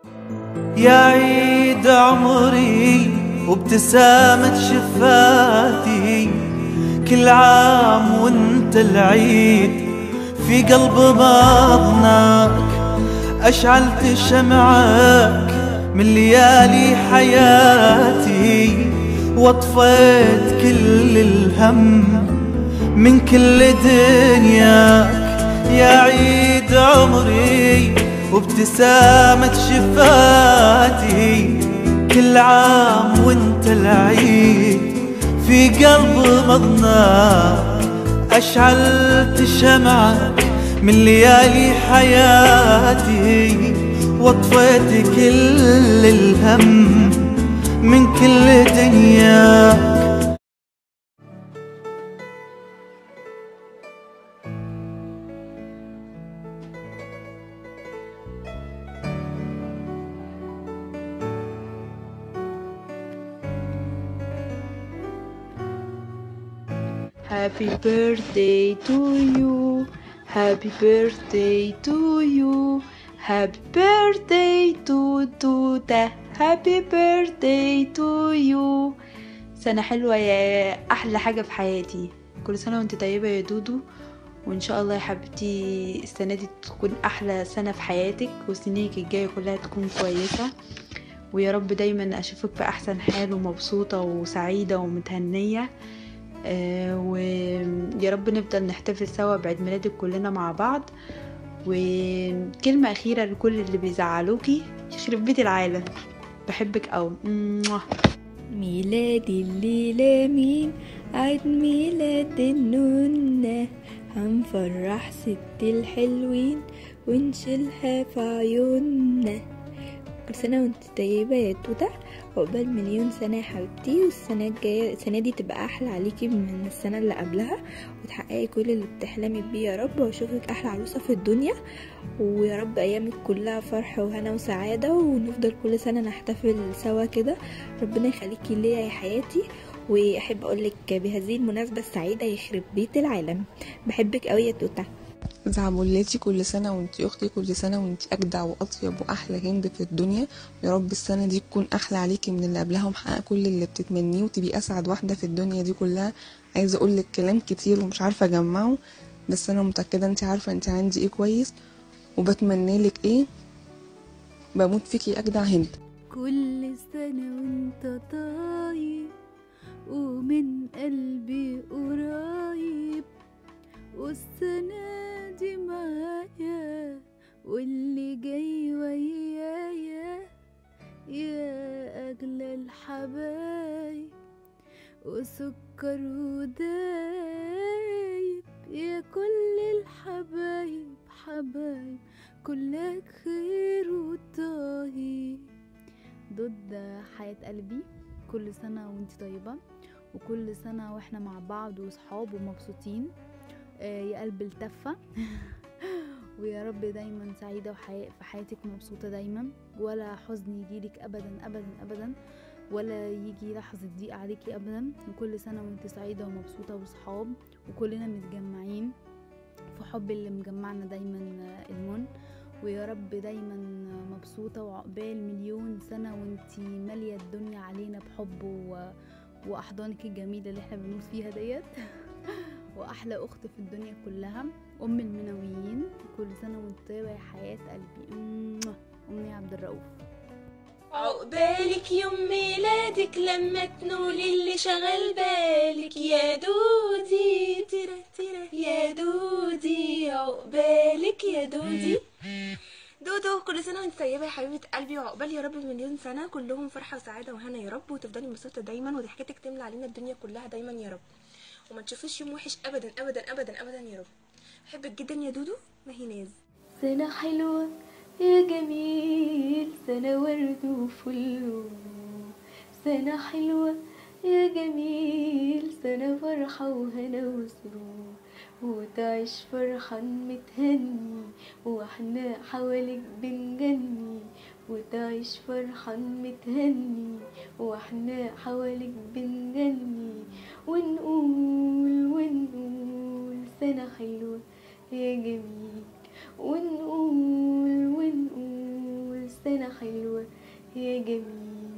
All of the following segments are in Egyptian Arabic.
يا عيد عمري وابتسامة شفاتي كل عام وانت العيد في قلب بطنك أشعلت شمعك من ليالي حياتي واطفيت كل الهم من كل دنياك يا عيد عمري وابتسامة شفاتي كل عام وانت العيد في قلب مضناك أشعلت شمعك من ليالي حياتي واطفيت كل الهم من كل دنياك Happy birthday to you. Happy birthday to you. Happy birthday to توتة. Happy birthday to you. سنة حلوة يا أحلى حاجة في حياتي. كل سنة وانت طيبة يا دودو. وإن شاء الله يا حبيبتي السنة دي تكون أحلى سنة في حياتك وسنينك الجاية كلها تكون كويسة. ويا رب دايما أشوفك في أحسن حال ومبسوطة وسعيدة ومتهنية. آه، ويا رب نفضل نحتفل سوا بعيد ميلادك كلنا مع بعض وكلمة أخيرة لكل اللي بيزعلوكي يخرب بيت العالم بحبك أوي موah. ميلادي الليلة مين عيد ميلاد النونة هنفرح ست الحلوين ونشيلها في عيوننا كل سنة وانت طيبة يا توتة عقبال مليون سنة يا حبيبتي والسنة الجاية السنة دي تبقى أحلى عليكي من السنة اللي قبلها وتحققي كل اللي بتحلمي بيه يا رب واشوفك أحلى عروسة في الدنيا ويا رب أيامك كلها فرح وهنا وسعادة ونفضل كل سنة نحتفل سوا كده ربنا يخليكي ليا يا حياتي واحب اقولك بهذه المناسبة السعيدة يخرب بيت العالم بحبك قوي يا توتة زعبولاتي كل سنة وانتي أختي كل سنة وانتي أجدع وأطيب وأحلى هند في الدنيا يا رب السنة دي تكون أحلى عليكي من اللي قبلها ومحققة كل اللي بتتمنيه وتبقي أسعد واحدة في الدنيا دي كلها عايزة أقولك كلام كتير ومش عارفة أجمعه بس أنا متأكدة انتي عارفة انتي عندي ايه كويس وبتمنالك ايه بموت فيكي أجدع هند كل سنة وانت طيب ومن قلبي قريب والسنة دي معايا واللي جاي ويايا يا أغلى الحبايب وسكر ودايب يا كل الحبايب حبايب كلك خير وطيب ضد حياة قلبي كل سنة وانت طيبة وكل سنة واحنا مع بعض وصحاب ومبسوطين آه، يا قلب التفة ويا رب دايما سعيدة وحي... في حياتك مبسوطة دايما ولا حزن يجيلك أبدا أبدا أبدا ولا يجي لحظة ضيق عليكي أبدا وكل سنة وانت سعيدة ومبسوطة وصحاب وكلنا متجمعين في حب اللي مجمعنا دايما آه، المن ويا رب دايما مبسوطة وعقبال مليون سنة وانتي مالية الدنيا علينا بحب و... وأحضانك الجميلة اللي احنا بنموت فيها ديت وأحلى أخت في الدنيا كلها أم المنويين كل سنة وانت طيبة يا حياة قلبي أمي أمي عبد الرؤوف عقبالك يوم ميلادك لما تنولي اللي شغل بالك يا دودي ترى ترى يا دودي عقبالك يا دودي دودو كل سنة وانت طيبة يا حبيبة قلبي وعقبال يا رب مليون سنة كلهم فرحة وسعادة وهنا يا رب وتفضلي مبسوطة دايما وضحكتك تملى علينا الدنيا كلها دايما يا رب وما تشوفيش يوم وحش ابدا ابدا ابدا ابدا يا رب بحبك جدا يا دودو ما هي ناز سنة حلوة يا جميل سنة ورد وفل سنة حلوة يا جميل سنة فرحة وهنا وسرور وتعيش فرحان متهني واحنا حواليك بنجني وتعيش فرحان متهني واحنا حواليك بنجني ونقول ونقول سنة حلوة يا جميل ونقول ونقول سنة حلوة يا جميل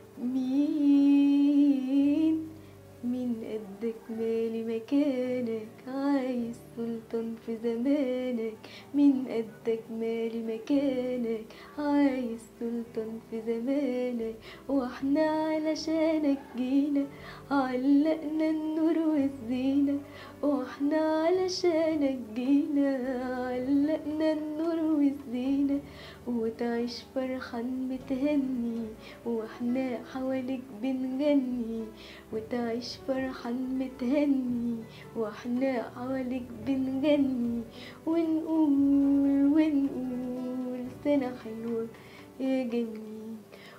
مين مين قدك مالي مكانك عايز سلطان في زمانك مين قدك مالي مكانك عايز سلطان في زمانك واحنا علشانك جينا علقنا النور والزينة واحنا علشانك جينا علقنا النور والزينة وتعيش فرحان متهني واحنا حواليك بنغني وتعيش فرحان متهني واحنا حواليك بنغني ونقول ونقول سنة حلوة يا جميل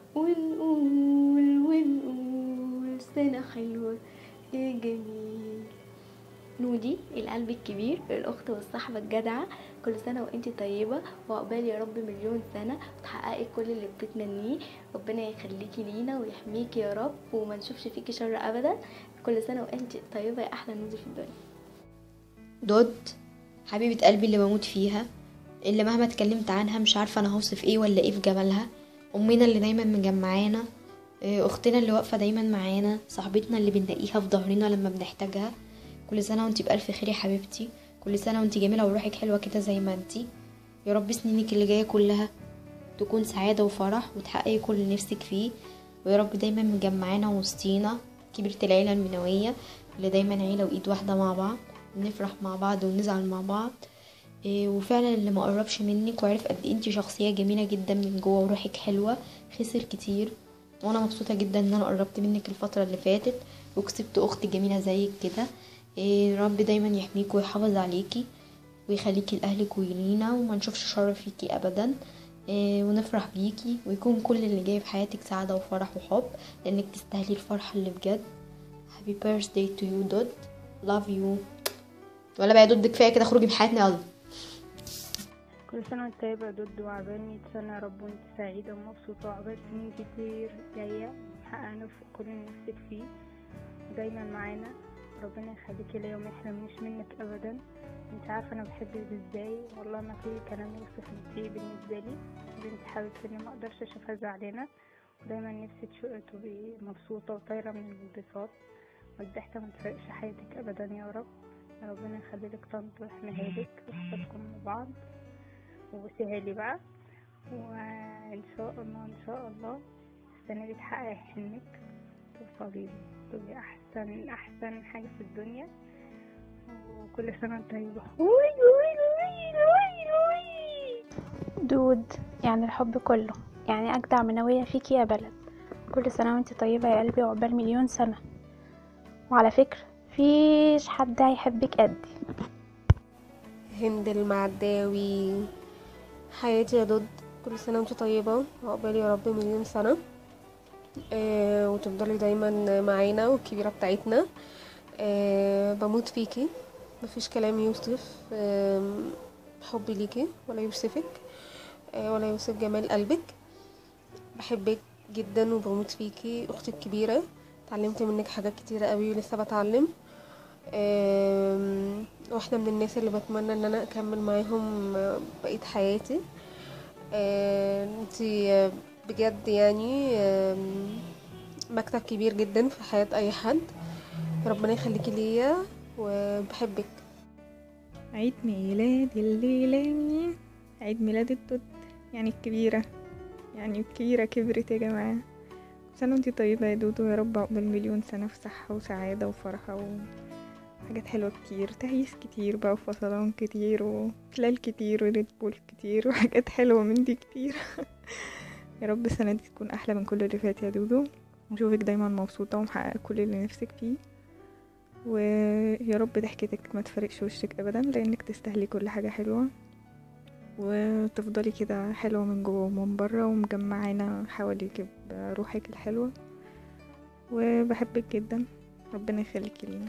ونقول ونقول سنة حلوة يا جميل نودي القلب الكبير الأخت والصاحبة الجدعة كل سنة وانت طيبة وعقبال يا رب مليون سنة وتحققي كل اللي بتتمنيه ربنا يخليكي لينا ويحميكي يا رب وما نشوفش فيكي شر أبدا كل سنة وانت طيبة يا أحلى نودي في الدنيا دود حبيبة قلبي اللي بموت فيها اللي مهما اتكلمت عنها مش عارفة انا هوصف ايه ولا ايه في جمالها امنا اللي دايما مجمعانا إيه، اختنا اللي واقفة دايما معانا صاحبتنا اللي بنلاقيها في ظهرنا لما بنحتاجها كل سنة وانتي بألف خير يا حبيبتي كل سنة وانتي جميلة وروحك حلوة كده زي ما انتي يا رب سنينك اللي جاية كلها تكون سعادة وفرح وتحققي كل اللي نفسك فيه ويا رب دايما مجمعانا وسطينا كبيرة العيلة المنوية اللي دايما عيلة وإيد واحدة مع بعض نفرح مع بعض ونزعل مع بعض إيه، وفعلا اللي ما قربش منك وعرف قد ايه انتي شخصية جميلة جدا من جوه وروحك حلوة خسر كتير وانا مبسوطة جدا ان انا قربت منك الفترة اللي فاتت وكسبت اخت جميلة زيك كده إيه، رب دايما يحميك ويحافظ عليكي ويخليكي لأهلك ولينا وما نشوفش شر فيكي ابدا إيه، ونفرح بيكي ويكون كل اللي جاي في حياتك سعادة وفرح وحب لانك تستاهلي الفرحة اللي بجد happy birthday to you دود love you ولا بقى يا دود كفاية كده خروجي من حياتنا يلا كل سنة وانت طيبة يا دود وعقبال مية سنة يا رب وانت سعيدة ومبسوطة وعقبال سنين كتير جاية محققة في كل اللي نفسك فيه دايما معانا ربنا يخليكي ليا وما يحرمنيش منك أبدا انت عارفة أنا بحبك ازاي والله ما في كلام يوصف انت ايه بالنسبة لي بنت حبيبتي اللي ما اقدرش اشوفها زعلانة ودايما نفسي تشوقي تبقي مبسوطة وطايرة من الانبساط والضحكة ما تفرقش حياتك أبدا يا رب ربنا يخليلك طنط ويحميها لك ويحفظكم من بعض وبوسيها لي بقى وان شاء الله ان شاء الله السنة دي تحققي حلمك توصلي تبقي احسن احسن حاجة في الدنيا وكل سنة وانت طيبة وي وي وي وي وي دود يعني الحب كله يعني أجدع منوية فيكي يا بلد كل سنة وانت طيبة يا قلبي وعقبال مليون سنة وعلى فكرة فيش حد هيحبك قدي هند المعداوي حياتي يا دود كل سنة وانت طيبة وعقبال يا رب مليون سنة آه وتفضلي دايما معانا والكبيرة بتاعتنا آه بموت فيكي مفيش كلام يوصف آه حبي ليكي ولا يوصفك آه ولا يوصف جمال قلبك بحبك جدا وبموت فيكي اختي الكبيرة اتعلمت منك حاجات كتيرة قوي ولسه بتعلم آم، واحدة من الناس اللي بتمنى ان انا اكمل معاهم آه، بقية حياتي آه، انتي آه، بجد يعني آم، مكتب كبير جدا في حياة اي حد ربنا يخليكي ليا وبحبك عيد ميلاد الليلة مين عيد ميلاد التوت يعني الكبيرة يعني الكبيرة كبرت يا جماعة سنة وانتي طيبة يا دودو يا رب عقبال مليون سنة في صحة وسعادة وفرحة وحاجات حلوة كتير تهييس كتير بقى وفصلان كتير وتلال كتير وريد بول كتير وحاجات حلوة من دي كتير يا رب السنة دي تكون أحلى من كل اللي فات يا دودو ونشوفك دايما مبسوطة ومحققة كل اللي نفسك فيه ويا رب ضحكتك ما تفرقش وشك ابدا لانك تستاهلي كل حاجه حلوه وتفضلي كده حلوه من جوه ومن بره ومجمعانا حواليك بروحك الحلوه وبحبك جدا ربنا يخليكي لينا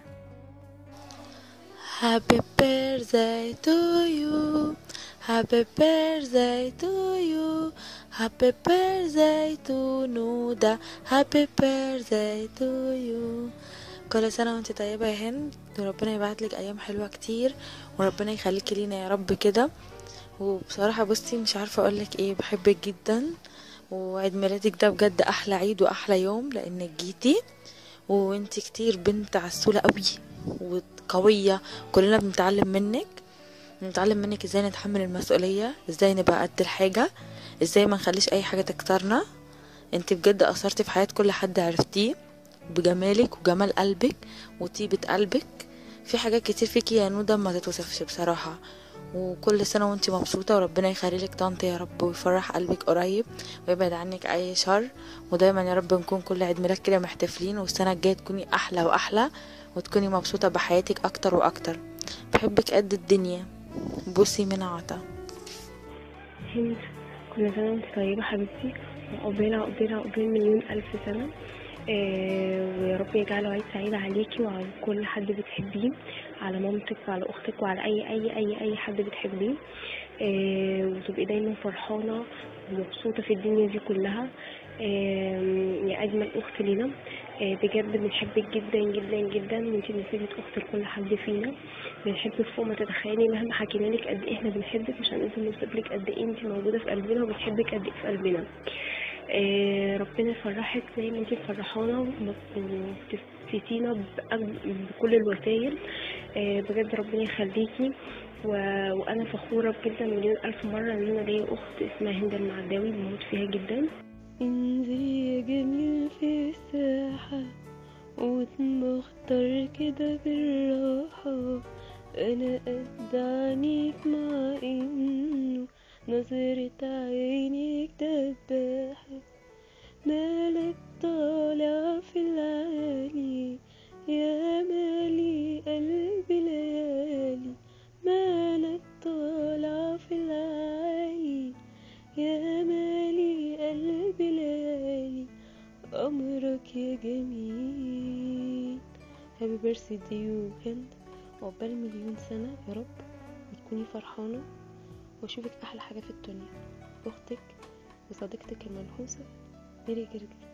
Happy birthday to you Happy birthday to you Happy birthday to نودا Happy birthday to you كل سنة وانت طيبة يا هند وربنا يبعتلك أيام حلوة كتير وربنا يخليكي لينا يا رب كده وبصراحة بصي مش عارفة اقولك ايه بحبك جدا وعيد ميلادك ده بجد احلى عيد واحلى يوم لانك جيتي وانت كتير بنت عسولة قوي وقوية كلنا بنتعلم منك بنتعلم منك ازاي نتحمل المسؤولية ازاي نبقى قد الحاجة ازاي ما نخليش اي حاجة تكسرنا انت بجد اثرتي في حياة كل حد عرفتيه بجمالك وجمال قلبك وطيبة قلبك في حاجات كتير فيكي يا نودة ما تتوصفش بصراحة وكل سنة وانت مبسوطة وربنا يخليلك طنط يا رب ويفرح قلبك قريب ويبعد عنك أي شر ودايما يا رب نكون كل عيد ميلاد كده محتفلين والسنة الجاية تكوني أحلى وأحلى وتكوني مبسوطة بحياتك أكتر وأكتر بحبك قد الدنيا بوسي من عطا هند كل سنة وانت طيبة حبيبتي وعقبال عقبال عقبال مليون ألف سنة آه ويا رب يجعله عيد سعيد عليكي وعلى كل حد بتحبيه على مامتك وعلى أختك وعلى أي أي أي أي حد بتحبيه آه وتبقي دايما فرحانة ومبسوطة في الدنيا دي كلها آه يا أجمل أخت لينا آه بجد بنحبك جدا جدا جدا وانتي نتيجة أخت لكل حد فينا بنحبك فوق ما تتخيلي مهما حكينا لك قد ايه احنا بنحبك مش هنقدر نوصف لك قد ايه انت موجوده في قلبنا وبنحبك قد ايه في قلبنا آه ربنا يفرحك زي ما انت مفرحانا وتفتينا بكل الوسائل آه بجد ربنا يخليكي و... وانا فخوره جدا مليون الف مره ان انا ليا اخت اسمها هند المعداوي بموت فيها جدا انزل يا جميل في الساحه وتمختار كده بالراحه انا قد عنيك مع انه نظرة عينك دباحة مالك طالع في العالي يا مالي قلبي ليالي مالك طالع في العالي يا مالي قلبي ليالي أمرك يا جميل هابي بيرثدي يو هند وعقبال مليون سنة يا رب وتكوني فرحانة واشوفك احلى حاجة في الدنيا اختك وصديقتك المنحوسة ميري جرجر